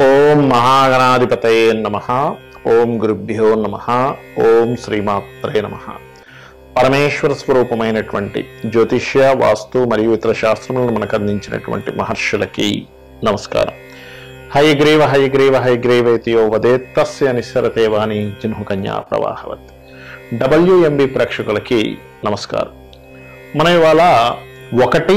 ఓం మహాగణాధిపతయే నమ ఓం గురుభ్యో నమ ఓం శ్రీమాత్రే నమ పరమేశ్వర స్వరూపమైనటువంటి జ్యోతిష్య వాస్తు మరియు ఇతర శాస్త్రములను మనకు అందించినటువంటి మహర్షులకి నమస్కారం హయగ్రీవ హయగ్రీవ హయగ్రీవేతియో వదేత్తస్య నిస్సరతే వాణి జిన్హు కన్యా ప్రవాహవత్ డబ్ల్యూఎంబి ప్రేక్షకులకి నమస్కారం మనం ఇవాళ ఒకటి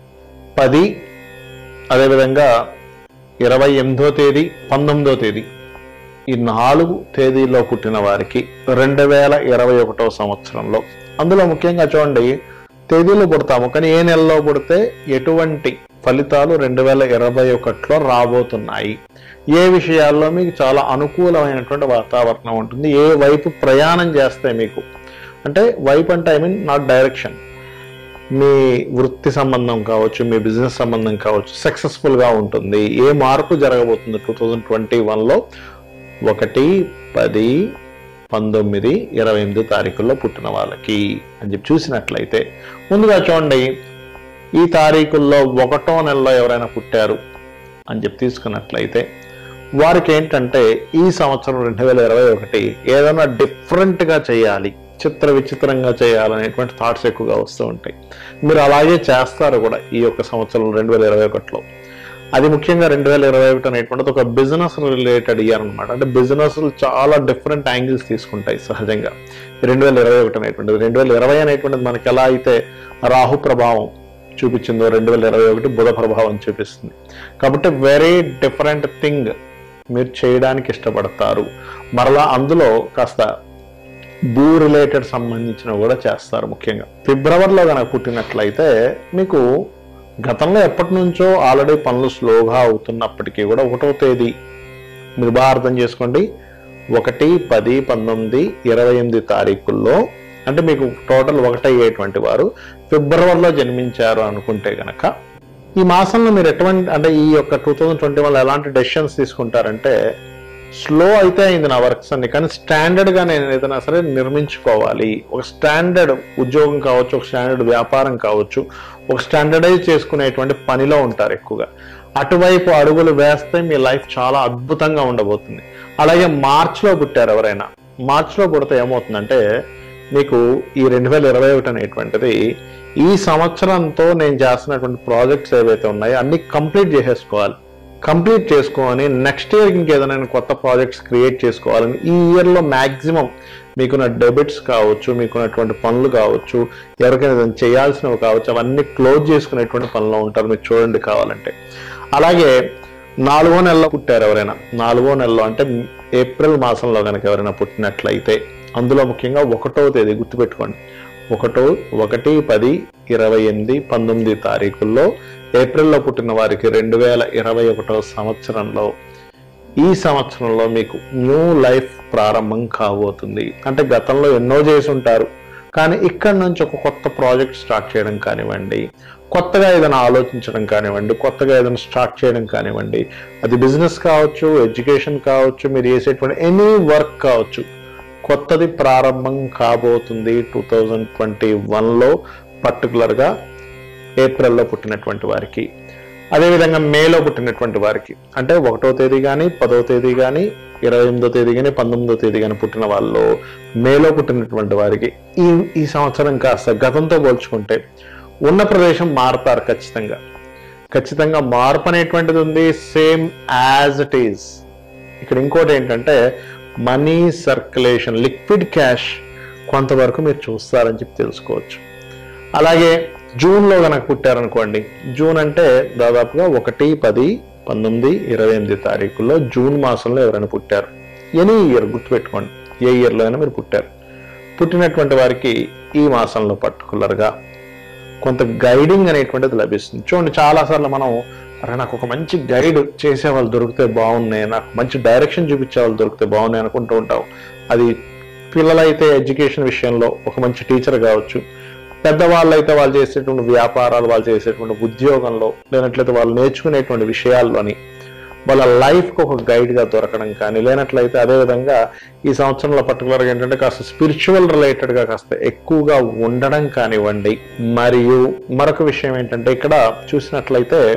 పది అదేవిధంగా ఇరవై ఎనిమిదో తేదీ పంతొమ్మిదో తేదీ ఈ నాలుగు తేదీల్లో పుట్టిన వారికి రెండు వేల ఇరవై ఒకటో సంవత్సరంలో అందులో ముఖ్యంగా చూడండి తేదీలు పుడతాము కానీ ఏ నెలలో పుడితే ఎటువంటి ఫలితాలు రెండు వేల ఇరవై ఒకటిలో రాబోతున్నాయి ఏ విషయాల్లో మీకు చాలా అనుకూలమైనటువంటి వాతావరణం ఉంటుంది ఏ వైపు ప్రయాణం చేస్తే మీకు అంటే వైపు అంటే ఐ మీన్ నాట్ డైరెక్షన్ మీ వృత్తి సంబంధం కావచ్చు మీ బిజినెస్ సంబంధం కావచ్చు సక్సెస్ఫుల్ గా ఉంటుంది ఏ మార్పు జరగబోతుంది టూ థౌజండ్ ట్వంటీ వన్లో ఒకటి పది పంతొమ్మిది ఇరవై ఎనిమిది తారీఖుల్లో పుట్టిన వాళ్ళకి అని చెప్పి చూసినట్లయితే ముందుగా చూడండి ఈ తారీఖుల్లో ఒకటో నెలలో ఎవరైనా పుట్టారు అని చెప్పి తీసుకున్నట్లయితే వారికి ఏంటంటే ఈ సంవత్సరం రెండు వేల ఇరవై ఒకటి ఏదైనా డిఫరెంట్గా చేయాలి చిత్ర విచిత్రంగా చేయాలనేటువంటి థాట్స్ ఎక్కువగా వస్తూ ఉంటాయి మీరు అలాగే చేస్తారు కూడా ఈ యొక్క సంవత్సరం రెండు వేల ఇరవై ఒకటిలో అది ముఖ్యంగా రెండు వేల ఇరవై ఒకటి అనేటువంటిది ఒక బిజినెస్ రిలేటెడ్ ఇయర్ అనమాట అంటే బిజినెస్ చాలా డిఫరెంట్ యాంగిల్స్ తీసుకుంటాయి సహజంగా రెండు వేల ఇరవై ఒకటి అనేటువంటిది రెండు వేల ఇరవై అనేటువంటిది మనకి ఎలా అయితే రాహు ప్రభావం చూపించిందో రెండు వేల ఇరవై ఒకటి బుధ ప్రభావం చూపిస్తుంది కాబట్టి వెరీ డిఫరెంట్ థింగ్ మీరు చేయడానికి ఇష్టపడతారు మరలా అందులో కాస్త భూ రిలేటెడ్ సంబంధించినవి కూడా చేస్తారు ముఖ్యంగా ఫిబ్రవరిలో కనుక పుట్టినట్లయితే మీకు గతంలో ఎప్పటి నుంచో ఆల్రెడీ పనులు స్లోగా అవుతున్నప్పటికీ కూడా ఒకటో తేదీ మీరు బాగా అర్థం చేసుకోండి ఒకటి పది పంతొమ్మిది ఇరవై ఎనిమిది తారీఖుల్లో అంటే మీకు టోటల్ ఒకటయ్యేటువంటి వారు ఫిబ్రవరిలో జన్మించారు అనుకుంటే గనక ఈ మాసంలో మీరు ఎటువంటి అంటే ఈ యొక్క టూ థౌజండ్ ట్వంటీ వన్ ఎలాంటి డెసిషన్స్ తీసుకుంటారంటే స్లో అయితే అయింది నా వర్క్స్ అన్ని కానీ స్టాండర్డ్ గా నేను ఏదైనా సరే నిర్మించుకోవాలి ఒక స్టాండర్డ్ ఉద్యోగం కావచ్చు ఒక స్టాండర్డ్ వ్యాపారం కావచ్చు ఒక స్టాండర్డైజ్ చేసుకునేటువంటి పనిలో ఉంటారు ఎక్కువగా అటువైపు అడుగులు వేస్తే మీ లైఫ్ చాలా అద్భుతంగా ఉండబోతుంది అలాగే మార్చ్లో పుట్టారు ఎవరైనా మార్చ్లో పుడితే ఏమవుతుందంటే మీకు ఈ రెండు వేల ఇరవై ఒకటి అనేటువంటిది ఈ సంవత్సరంతో నేను చేస్తున్నటువంటి ప్రాజెక్ట్స్ ఏవైతే ఉన్నాయో అన్ని కంప్లీట్ చేసేసుకోవాలి కంప్లీట్ చేసుకొని నెక్స్ట్ ఇయర్ ఇంకేదైనా కొత్త ప్రాజెక్ట్స్ క్రియేట్ చేసుకోవాలని ఈ ఇయర్లో మ్యాక్సిమం మీకున్న డెబిట్స్ కావచ్చు మీకున్నటువంటి పనులు కావచ్చు ఎవరికైనా ఏదైనా చేయాల్సినవి కావచ్చు అవన్నీ క్లోజ్ చేసుకునేటువంటి పనిలో ఉంటారు మీరు చూడండి కావాలంటే అలాగే నాలుగో నెలలో పుట్టారు ఎవరైనా నాలుగో నెలలో అంటే ఏప్రిల్ మాసంలో కనుక ఎవరైనా పుట్టినట్లయితే అందులో ముఖ్యంగా ఒకటో తేదీ గుర్తుపెట్టుకోండి ఒకటో ఒకటి పది ఇరవై ఎనిమిది పంతొమ్మిది తారీఖుల్లో ఏప్రిల్లో పుట్టిన వారికి రెండు వేల ఇరవై ఒకటో సంవత్సరంలో ఈ సంవత్సరంలో మీకు న్యూ లైఫ్ ప్రారంభం కాబోతుంది అంటే గతంలో ఎన్నో చేసి ఉంటారు కానీ ఇక్కడ నుంచి ఒక కొత్త ప్రాజెక్ట్ స్టార్ట్ చేయడం కానివ్వండి కొత్తగా ఏదైనా ఆలోచించడం కానివ్వండి కొత్తగా ఏదైనా స్టార్ట్ చేయడం కానివ్వండి అది బిజినెస్ కావచ్చు ఎడ్యుకేషన్ కావచ్చు మీరు చేసేటువంటి ఎనీ వర్క్ కావచ్చు కొత్తది ప్రారంభం కాబోతుంది టూ థౌజండ్ ట్వంటీ వన్లో పర్టికులర్గా ఏప్రిల్లో పుట్టినటువంటి వారికి అదేవిధంగా మేలో పుట్టినటువంటి వారికి అంటే ఒకటో తేదీ కానీ పదో తేదీ కానీ ఇరవై ఎనిమిదో తేదీ కానీ పంతొమ్మిదో తేదీ కానీ పుట్టిన వాళ్ళు మేలో పుట్టినటువంటి వారికి ఈ ఈ సంవత్సరం కాస్త గతంతో పోల్చుకుంటే ఉన్న ప్రదేశం మారుతారు ఖచ్చితంగా ఖచ్చితంగా మార్పు అనేటువంటిది ఉంది సేమ్ యాజ్ ఇట్ ఈజ్ ఇక్కడ ఇంకోటి ఏంటంటే మనీ సర్క్యులేషన్ లిక్విడ్ క్యాష్ కొంతవరకు మీరు చూస్తారని చెప్పి తెలుసుకోవచ్చు అలాగే జూన్లో కనుక పుట్టారనుకోండి జూన్ అంటే దాదాపుగా ఒకటి పది పంతొమ్మిది ఇరవై ఎనిమిది తారీఖుల్లో జూన్ మాసంలో ఎవరైనా పుట్టారు ఎనీ ఇయర్ గుర్తుపెట్టుకోండి ఏ ఇయర్లో అయినా మీరు పుట్టారు పుట్టినటువంటి వారికి ఈ మాసంలో పర్టికులర్గా కొంత గైడింగ్ అనేటువంటిది లభిస్తుంది చూడండి చాలాసార్లు మనం అరే నాకు ఒక మంచి గైడ్ చేసే వాళ్ళు దొరికితే బాగున్నాయి నాకు మంచి డైరెక్షన్ చూపించే వాళ్ళు దొరికితే బాగున్నాయి అనుకుంటూ ఉంటాం అది పిల్లలైతే ఎడ్యుకేషన్ విషయంలో ఒక మంచి టీచర్ కావచ్చు పెద్దవాళ్ళు అయితే వాళ్ళు చేసేటువంటి వ్యాపారాలు వాళ్ళు చేసేటువంటి ఉద్యోగంలో లేనట్లయితే వాళ్ళు నేర్చుకునేటువంటి విషయాల్లోని వాళ్ళ లైఫ్కి ఒక గైడ్గా దొరకడం కానీ లేనట్లయితే అదేవిధంగా ఈ సంవత్సరంలో పర్టికులర్గా ఏంటంటే కాస్త స్పిరిచువల్ రిలేటెడ్గా కాస్త ఎక్కువగా ఉండడం కానివ్వండి మరియు మరొక విషయం ఏంటంటే ఇక్కడ చూసినట్లయితే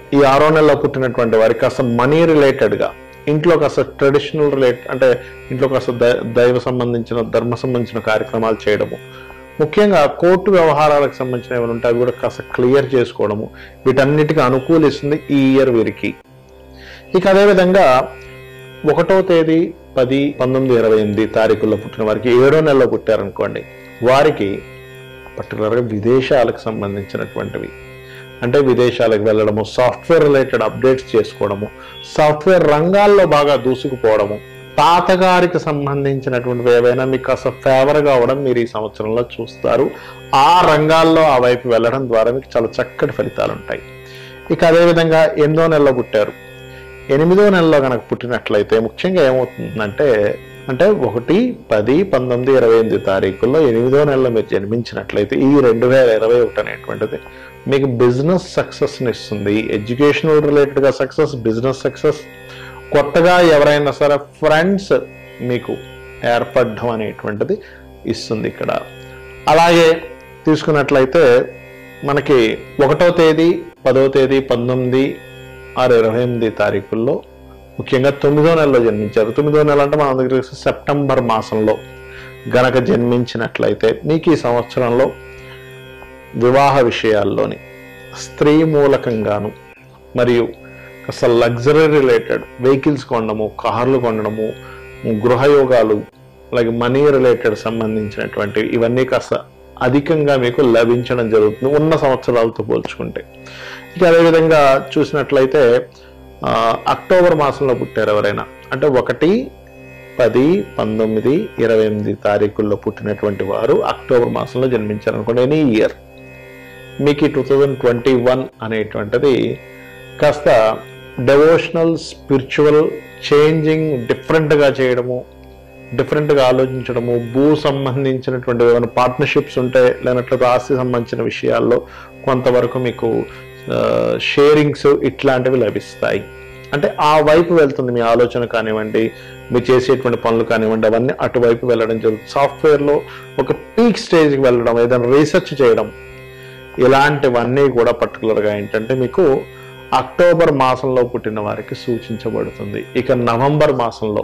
ఈ ఆరో నెలలో పుట్టినటువంటి వారికి కాస్త మనీ రిలేటెడ్గా ఇంట్లో కాస్త ట్రెడిషనల్ రిలేట్ అంటే ఇంట్లో కాస్త దై- దైవ సంబంధించిన ధర్మ సంబంధించిన కార్యక్రమాలు చేయడము ముఖ్యంగా కోర్టు వ్యవహారాలకు సంబంధించిన ఏమైనా ఉంటే అవి కూడా కాస్త క్లియర్ చేసుకోవడము వీటన్నిటికీ అనుకూలిస్తుంది ఈ ఇయర్ వీరికి ఇక అదేవిధంగా ఒకటో తేదీ పది పంతొమ్మిది ఇరవై ఎనిమిది తారీఖుల్లో పుట్టిన వారికి ఏడో నెలలో పుట్టారనుకోండి వారికి పర్టికులర్గా విదేశాలకు సంబంధించినటువంటివి అంటే విదేశాలకు వెళ్ళడము సాఫ్ట్వేర్ రిలేటెడ్ అప్డేట్స్ చేసుకోవడము సాఫ్ట్వేర్ రంగాల్లో బాగా దూసుకుపోవడము తాతగారికి సంబంధించినటువంటివి ఏవైనా మీకు కాస్త ఫేవర్గా అవడం మీరు ఈ సంవత్సరంలో చూస్తారు ఆ రంగాల్లో ఆ వైపు వెళ్ళడం ద్వారా మీకు చాలా చక్కటి ఫలితాలు ఉంటాయి ఇక అదేవిధంగా ఎనిమిదో నెలలో పుట్టారు ఎనిమిదో నెలలో కనుక పుట్టినట్లయితే ముఖ్యంగా ఏమవుతుందంటే అంటే ఒకటి పది పంతొమ్మిది ఇరవై ఎనిమిది తారీఖుల్లో ఎనిమిదో నెలలో మీరు జన్మించినట్లయితే ఈ రెండు వేల ఇరవై ఒకటి అనేటువంటిది మీకు బిజినెస్ సక్సెస్ని ఇస్తుంది ఎడ్యుకేషనల్ రిలేటెడ్గా సక్సెస్ బిజినెస్ సక్సెస్ కొత్తగా ఎవరైనా సరే ఫ్రెండ్స్ మీకు ఏర్పడడం అనేటువంటిది ఇస్తుంది ఇక్కడ అలాగే తీసుకున్నట్లయితే మనకి ఒకటో తేదీ పదో తేదీ పంతొమ్మిది ఆరు ఇరవై ఎనిమిది తారీఖుల్లో ముఖ్యంగా తొమ్మిదో నెలలో జన్మించారు తొమ్మిదో నెల అంటే మన దగ్గర సెప్టెంబర్ మాసంలో గనక జన్మించినట్లయితే మీకు ఈ సంవత్సరంలో వివాహ విషయాల్లోని స్త్రీ మూలకంగాను మరియు అసలు లగ్జరీ రిలేటెడ్ వెహికల్స్ కొనడము కార్లు కొనడము గృహయోగాలు అలాగే మనీ రిలేటెడ్ సంబంధించినటువంటివి ఇవన్నీ కాస్త అధికంగా మీకు లభించడం జరుగుతుంది ఉన్న సంవత్సరాలతో పోల్చుకుంటే ఇక అదేవిధంగా చూసినట్లయితే ఆ, అక్టోబర్ మాసంలో పుట్టారు ఎవరైనా అంటే ఒకటి పది పంతొమ్మిది ఇరవై ఎనిమిది తారీఖుల్లో పుట్టినటువంటి వారు అక్టోబర్ మాసంలో జన్మించారు అనుకోండి ఎనీ ఇయర్ మీకు టూ థౌజండ్ ట్వంటీ వన్ అనేటువంటిది కాస్త డెవోషనల్ స్పిరిచువల్ చేంజింగ్ డిఫరెంట్గా చేయడము డిఫరెంట్గా ఆలోచించడము భూ సంబంధించినటువంటి ఏమైనా పార్ట్నర్షిప్స్ ఉంటే లేనట్లయితే ఆస్తి సంబంధించిన విషయాల్లో కొంతవరకు మీకు షేరింగ్స్ ఇట్లాంటివి లభిస్తాయి అంటే ఆ వైపు వెళ్తుంది మీ ఆలోచన కానివ్వండి మీరు చేసేటువంటి పనులు కానివ్వండి అవన్నీ అటువైపు వెళ్ళడం జరుగుతుంది సాఫ్ట్వేర్లో ఒక పీక్ స్టేజ్కి వెళ్ళడం ఏదైనా రీసెర్చ్ చేయడం ఇలాంటివన్నీ కూడా పర్టికులర్గా ఏంటంటే మీకు అక్టోబర్ మాసంలో పుట్టిన వారికి సూచించబడుతుంది ఇక నవంబర్ మాసంలో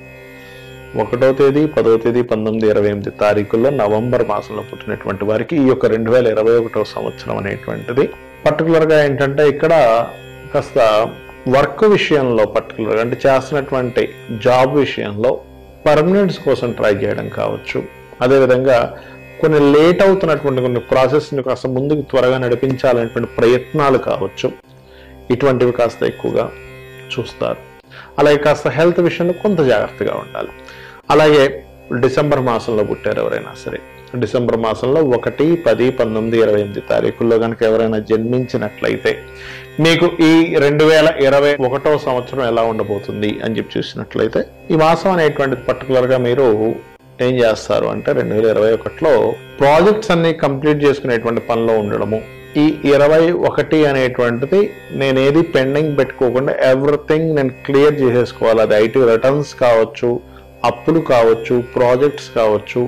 ఒకటో తేదీ పదో తేదీ పంతొమ్మిది ఇరవై ఎనిమిది తారీఖుల్లో నవంబర్ మాసంలో పుట్టినటువంటి వారికి ఈ యొక్క రెండు వేల ఇరవై ఒకటో సంవత్సరం అనేటువంటిది పర్టికులర్గా ఏంటంటే ఇక్కడ కాస్త వర్క్ విషయంలో పర్టికులర్గా అంటే చేస్తున్నటువంటి జాబ్ విషయంలో పర్మనెంట్స్ కోసం ట్రై చేయడం కావచ్చు అదేవిధంగా కొన్ని లేట్ అవుతున్నటువంటి కొన్ని ప్రాసెస్ని కాస్త ముందుకు త్వరగా నడిపించాలనేటువంటి ప్రయత్నాలు కావచ్చు ఇటువంటివి కాస్త ఎక్కువగా చూస్తారు అలాగే కాస్త హెల్త్ విషయంలో కొంత జాగ్రత్తగా ఉండాలి అలాగే డిసెంబర్ మాసంలో పుట్టారు ఎవరైనా సరే డిసెంబర్ మాసంలో ఒకటి పది పంతొమ్మిది ఇరవై ఎనిమిది తారీఖుల్లో కనుక ఎవరైనా జన్మించినట్లయితే మీకు ఈ రెండు వేల ఇరవై ఒకటో సంవత్సరం ఎలా ఉండబోతుంది అని చెప్పి చూసినట్లయితే ఈ మాసం అనేటువంటిది పర్టికులర్గా మీరు ఏం చేస్తారు అంటే రెండు వేల ఇరవై ఒకటిలో ప్రాజెక్ట్స్ అన్ని కంప్లీట్ చేసుకునేటువంటి పనిలో ఉండడము ఈ ఇరవై ఒకటి అనేటువంటిది నేను ఏది పెండింగ్ పెట్టుకోకుండా ఎవ్రీథింగ్ నేను క్లియర్ చేసేసుకోవాలి అది ఐటీ రిటర్న్స్ కావచ్చు అప్పులు కావచ్చు ప్రాజెక్ట్స్ కావచ్చు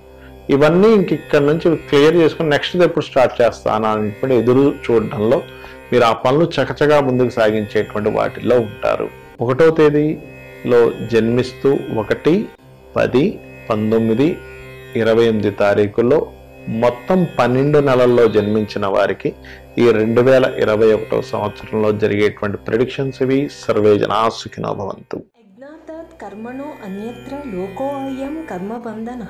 ఇవన్నీ ఇంక ఇక్కడ నుంచి క్లియర్ చేసుకుని నెక్స్ట్ ఎప్పుడు స్టార్ట్ చేస్తానా అని ఎదురు చూడడంలో మీరు ఆ పనులు చకచగా ముందుకు సాగించేటువంటి వాటిల్లో ఉంటారు ఒకటో తేదీలో జన్మిస్తూ ఒకటి పది పంతొమ్మిది ఇరవై ఎనిమిది తారీఖుల్లో మొత్తం పన్నెండు నెలల్లో జన్మించిన వారికి ఈ రెండు వేల ఇరవై ఒకటో సంవత్సరంలో జరిగేటువంటి ప్రిడిక్షన్స్ ఇవి సర్వే జనా సుఖినో భవంతు యజ్ఞాతాత్ కర్మణో అన్యత్ర లోకోऽयं కర్మబంధనः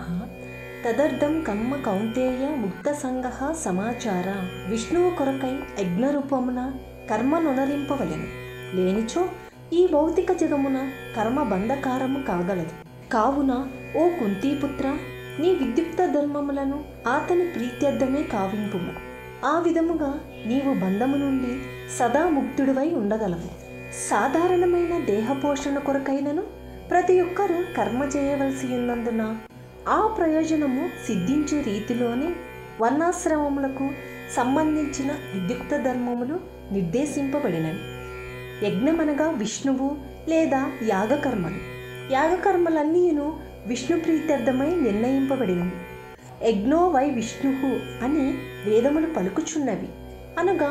తదర్థం కర్మ కౌంతేయ ముక్త సంగ సమాచార విష్ణువు కొరకై యజ్ఞరూపమున కర్మ నొనరింపవలెను లేనిచో ఈ భౌతిక జగమున కర్మ బంధకారము కాగలదు కావున ఓ కుంతీపుత్ర నీ విద్యుక్త ధర్మములను అతని ప్రీత్యర్థమే కావింపుము ఆ విధముగా నీవు బంధము నుండి సదా ముక్తుడివై ఉండగలవు సాధారణమైన దేహ పోషణ కొరకైనను ప్రతి ఒక్కరూ కర్మ చేయవలసి ఉన్నందున ఆ ప్రయోజనము సిద్ధించు రీతిలోనే వర్ణాశ్రమములకు సంబంధించిన విద్యుక్త ధర్మములు నిర్దేశింపబడినవి యజ్ఞమనగా విష్ణువు లేదా యాగకర్మలు యాగకర్మలన్నీను విష్ణు ప్రీత్యర్థమై నిర్ణయింపబడినవి యజ్ఞో వై విష్ణు అని వేదములు పలుకుచున్నవి అనగా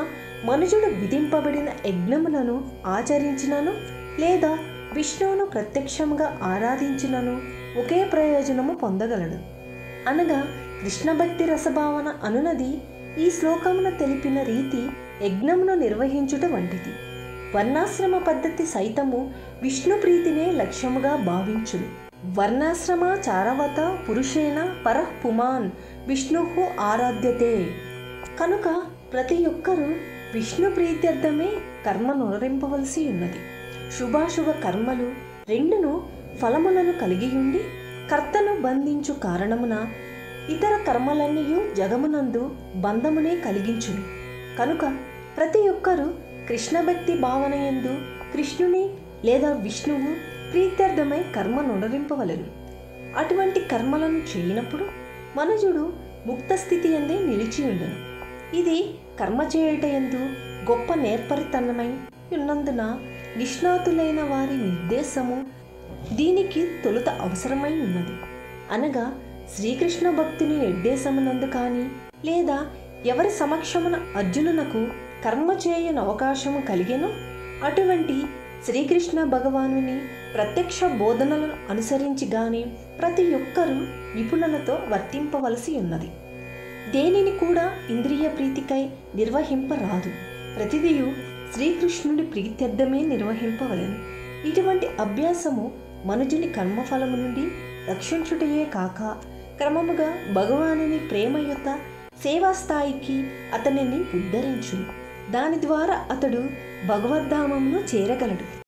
మనుషుడు విధింపబడిన యజ్ఞములను ఆచరించినను లేదా విష్ణువును ప్రత్యక్షంగా ఆరాధించినను ఒకే ప్రయోజనము పొందగలడు అనగా కృష్ణ భక్తి రసభావన అనునది ఈ శ్లోకమున తెలిపిన రీతి యజ్ఞమును నిర్వహించుట వంటిది వర్ణాశ్రమ పద్ధతి సైతము విష్ణు ప్రీతినే లక్ష్యముగా భావించును వర్ణాశ్రమ చారవత పురుషేణ పరః పుమాన్ విష్ణు ఆరాధ్యతే కనుక ప్రతి ఒక్కరూ విష్ణు ప్రీత్యర్థమే కర్మ నునరింపవలసి ఉన్నది శుభాశుభ కర్మలు రెండును ఫలములను కలిగి ఉండి కర్తను బంధించు కారణమున ఇతర కర్మలన్నీ జగమునందు బంధమునే కలిగించును కనుక ప్రతి ఒక్కరూ కృష్ణ భక్తి భావన ఎందు కృష్ణుని లేదా విష్ణువు ప్రీత్యర్థమై కర్మ నుడరింపవలెను అటువంటి కర్మలను చేయనప్పుడు మనుజుడు ముక్త స్థితి ఎందే నిలిచి ఉండను ఇది కర్మ చేయుట ఎందు గొప్ప నేర్పరితనమై ఉన్నందున నిష్ణాతులైన వారి నిర్దేశము దీనికి తొలుత అవసరమై ఉన్నది అనగా శ్రీకృష్ణ భక్తుని నిర్దేశమునందు కానీ లేదా ఎవరి సమక్షమున అర్జునునకు కర్మ చేయని అవకాశము కలిగెనో అటువంటి శ్రీకృష్ణ భగవానుని ప్రత్యక్ష బోధనలను అనుసరించి గాని ప్రతి ఒక్కరూ నిపుణులతో వర్తింపవలసి ఉన్నది దేనిని కూడా ఇంద్రియ ప్రీతికై నిర్వహింపరాదు ప్రతిదియు శ్రీకృష్ణుడి ప్రీత్యర్థమే నిర్వహింపవలెను ఇటువంటి అభ్యాసము మనుజుని కర్మఫలము నుండి రక్షించుటయే కాక క్రమముగా భగవానుని ప్రేమ యొక్క సేవా స్థాయికి అతనిని ఉద్ధరించును దాని ద్వారా అతడు భగవద్ధామమును చేరగలడు